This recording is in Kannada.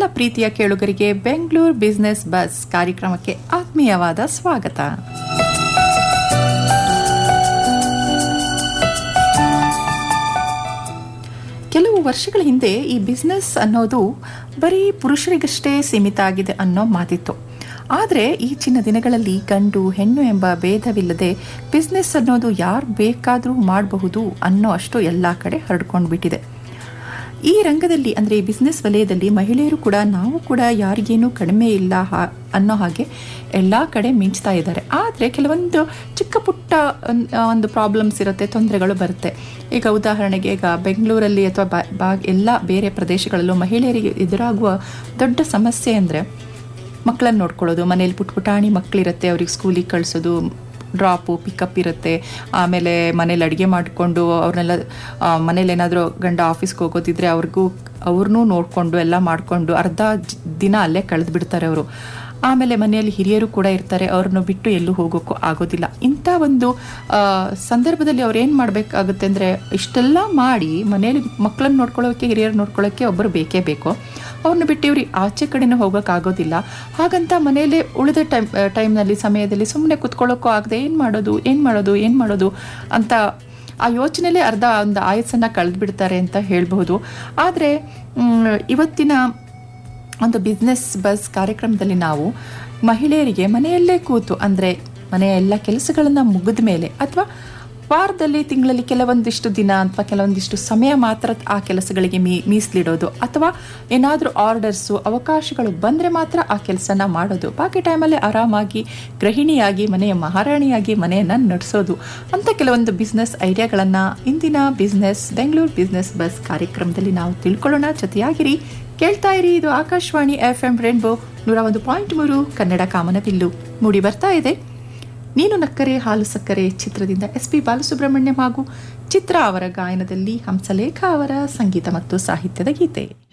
ಪ್ರೀತಿಯ ಕೇಳುಗರಿಗೆ ಬೆಂಗಳೂರು ಬಿಸಿನೆಸ್ ಬಸ್ ಕಾರ್ಯಕ್ರಮಕ್ಕೆ ಆತ್ಮೀಯವಾದ ಸ್ವಾಗತ ಕೆಲವು ವರ್ಷಗಳ ಹಿಂದೆ ಈ ಬಿಸ್ನೆಸ್ ಅನ್ನೋದು ಬರೀ ಪುರುಷರಿಗಷ್ಟೇ ಸೀಮಿತ ಆಗಿದೆ ಅನ್ನೋ ಮಾತಿತ್ತು ಆದರೆ ಈಚಿನ ದಿನಗಳಲ್ಲಿ ಗಂಡು ಹೆಣ್ಣು ಎಂಬ ಭೇದವಿಲ್ಲದೆ ಬಿಸ್ನೆಸ್ ಅನ್ನೋದು ಯಾರು ಬೇಕಾದರೂ ಮಾಡಬಹುದು ಅನ್ನೋ ಅಷ್ಟು ಎಲ್ಲ ಕಡೆ ಹರಡ್ಕೊಂಡು ಬಿಟ್ಟಿದೆ ಈ ರಂಗದಲ್ಲಿ ಅಂದರೆ ಬಿಸ್ನೆಸ್ ವಲಯದಲ್ಲಿ ಮಹಿಳೆಯರು ಕೂಡ ನಾವು ಕೂಡ ಯಾರಿಗೇನೂ ಕಡಿಮೆ ಇಲ್ಲ ಹಾ- ಅನ್ನೋ ಹಾಗೆ ಎಲ್ಲ ಕಡೆ ಮಿಂಚ್ತಾ ಇದ್ದಾರೆ ಆದರೆ ಕೆಲವೊಂದು ಚಿಕ್ಕ ಪುಟ್ಟ ಒಂದ್- ಒಂದು ಪ್ರಾಬ್ಲಮ್ಸ್ ಇರುತ್ತೆ ತೊಂದರೆಗಳು ಬರುತ್ತೆ ಈಗ ಉದಾಹರಣೆಗೆ ಈಗ ಬೆಂಗಳೂರಲ್ಲಿ ಅಥವಾ ಬಾ ಬಾ- ಎಲ್ಲ ಬೇರೆ ಪ್ರದೇಶಗಳಲ್ಲೂ ಮಹಿಳೆಯರಿಗೆ ಎದುರಾಗುವ ದೊಡ್ಡ ಸಮಸ್ಯೆ ಅಂದರೆ ಮಕ್ಕಳನ್ನ ನೋಡ್ಕೊಳ್ಳೋದು ಮನೇಲಿ ಪುಟ್ ಪುಟಾಣಿ ಮಕ್ಕಳಿರುತ್ತೆ ಅವ್ರಿಗೆ ಸ್ಕೂಲಿಗೆ ಕಳಿಸೋದು ಡ್ರಾಪು ಪಿಕಪ್ ಇರುತ್ತೆ ಆಮೇಲೆ ಮನೇಲಿ ಅಡುಗೆ ಮಾಡಿಕೊಂಡು ಅವ್ರನ್ನೆಲ್ಲ ಮನೇಲಿ ಏನಾದರೂ ಗಂಡ ಆಫೀಸ್ಗೆ ಹೋಗೋದಿದ್ರೆ ಅವ್ರಿಗೂ ಅವ್ರನ್ನೂ ನೋಡಿಕೊಂಡು ಎಲ್ಲ ಮಾಡಿಕೊಂಡು ಅರ್ಧ ಜ್- ದಿನ ಅಲ್ಲೇ ಕಳೆದು ಬಿಡ್ತಾರೆ ಅವರು ಆಮೇಲೆ ಮನೆಯಲ್ಲಿ ಹಿರಿಯರು ಕೂಡ ಇರ್ತಾರೆ ಅವ್ರನ್ನ ಬಿಟ್ಟು ಎಲ್ಲೂ ಹೋಗೋಕ್ಕೂ ಆಗೋದಿಲ್ಲ ಇಂಥ ಒಂದು ಆ, ಸಂದರ್ಭದಲ್ಲಿ ಅವ್ರು ಏನು ಮಾಡಬೇಕಾಗುತ್ತೆ ಅಂದರೆ ಇಷ್ಟೆಲ್ಲ ಮಾಡಿ ಮನೇಲಿ ಮಕ್ಕಳನ್ನ ನೋಡ್ಕೊಳ್ಳೋಕ್ಕೆ ಹಿರಿಯರು ನೋಡ್ಕೊಳ್ಳೋಕ್ಕೆ ಒಬ್ಬರು ಬೇಕೇ ಬೇಕು ಅವ್ರನ್ನ ಬಿಟ್ಟು ಇವ್ರಿಗೆ ಆಚೆ ಕಡೆನೂ ಹೋಗೋಕ್ಕಾಗೋದಿಲ್ಲ ಹಾಗಂತ ಮನೆಯಲ್ಲೇ ಉಳಿದ ಟೈಮ್ ಟೈಮ್ನಲ್ಲಿ ಸಮಯದಲ್ಲಿ ಸುಮ್ಮನೆ ಕುತ್ಕೊಳ್ಳೋಕ್ಕೂ ಆಗದೆ ಏನು ಮಾಡೋದು ಏನು ಮಾಡೋದು ಏನು ಮಾಡೋದು ಅಂತ ಆ ಯೋಚನೆಯಲ್ಲೇ ಅರ್ಧ ಒಂದು ಆಯಸ್ಸನ್ನು ಕಳೆದು ಬಿಡ್ತಾರೆ ಅಂತ ಹೇಳ್ಬಹುದು ಆದರೆ ಇವತ್ತಿನ ಒಂದು ಬಿಸ್ನೆಸ್ ಬಸ್ ಕಾರ್ಯಕ್ರಮದಲ್ಲಿ ನಾವು ಮಹಿಳೆಯರಿಗೆ ಮನೆಯಲ್ಲೇ ಕೂತು ಅಂದರೆ ಮನೆಯ ಎಲ್ಲ ಕೆಲಸಗಳನ್ನು ಮುಗಿದ ಮೇಲೆ ಅಥವಾ ವಾರದಲ್ಲಿ ತಿಂಗಳಲ್ಲಿ ಕೆಲವೊಂದಿಷ್ಟು ದಿನ ಅಥವಾ ಕೆಲವೊಂದಿಷ್ಟು ಸಮಯ ಮಾತ್ರ ಆ ಕೆಲಸಗಳಿಗೆ ಮೀ ಮೀಸಲಿಡೋದು ಅಥವಾ ಏನಾದರೂ ಆರ್ಡರ್ಸು ಅವಕಾಶಗಳು ಬಂದರೆ ಮಾತ್ರ ಆ ಕೆಲಸನ ಮಾಡೋದು ಬಾಕಿ ಟೈಮಲ್ಲಿ ಆರಾಮಾಗಿ ಗೃಹಿಣಿಯಾಗಿ ಮನೆಯ ಮಹಾರಾಣಿಯಾಗಿ ಮನೆಯನ್ನು ನಡೆಸೋದು ಅಂತ ಕೆಲವೊಂದು ಬಿಸ್ನೆಸ್ ಐಡಿಯಾಗಳನ್ನು ಇಂದಿನ ಬಿಸ್ನೆಸ್ ಬೆಂಗಳೂರು ಬಿಸ್ನೆಸ್ ಬಸ್ ಕಾರ್ಯಕ್ರಮದಲ್ಲಿ ನಾವು ತಿಳ್ಕೊಳ್ಳೋಣ ಜೊತೆಯಾಗಿರಿ ಕೇಳ್ತಾ ಇರಿ ಇದು ಆಕಾಶವಾಣಿ ಎಫ್ ಎಂ ರೇನ್ಬೋ ನೂರ ಒಂದು ಪಾಯಿಂಟ್ ಮೂರು ಕನ್ನಡ ಕಾಮನಬಿಲ್ಲು ಮೂಡಿ ಬರ್ತಾ ಇದೆ ನೀನು ನಕ್ಕರೆ ಹಾಲು ಸಕ್ಕರೆ ಚಿತ್ರದಿಂದ ಎಸ್ ಪಿ ಬಾಲಸುಬ್ರಹ್ಮಣ್ಯಂ ಹಾಗೂ ಚಿತ್ರ ಅವರ ಗಾಯನದಲ್ಲಿ ಹಂಸಲೇಖ ಅವರ ಸಂಗೀತ ಮತ್ತು ಸಾಹಿತ್ಯದ ಗೀತೆ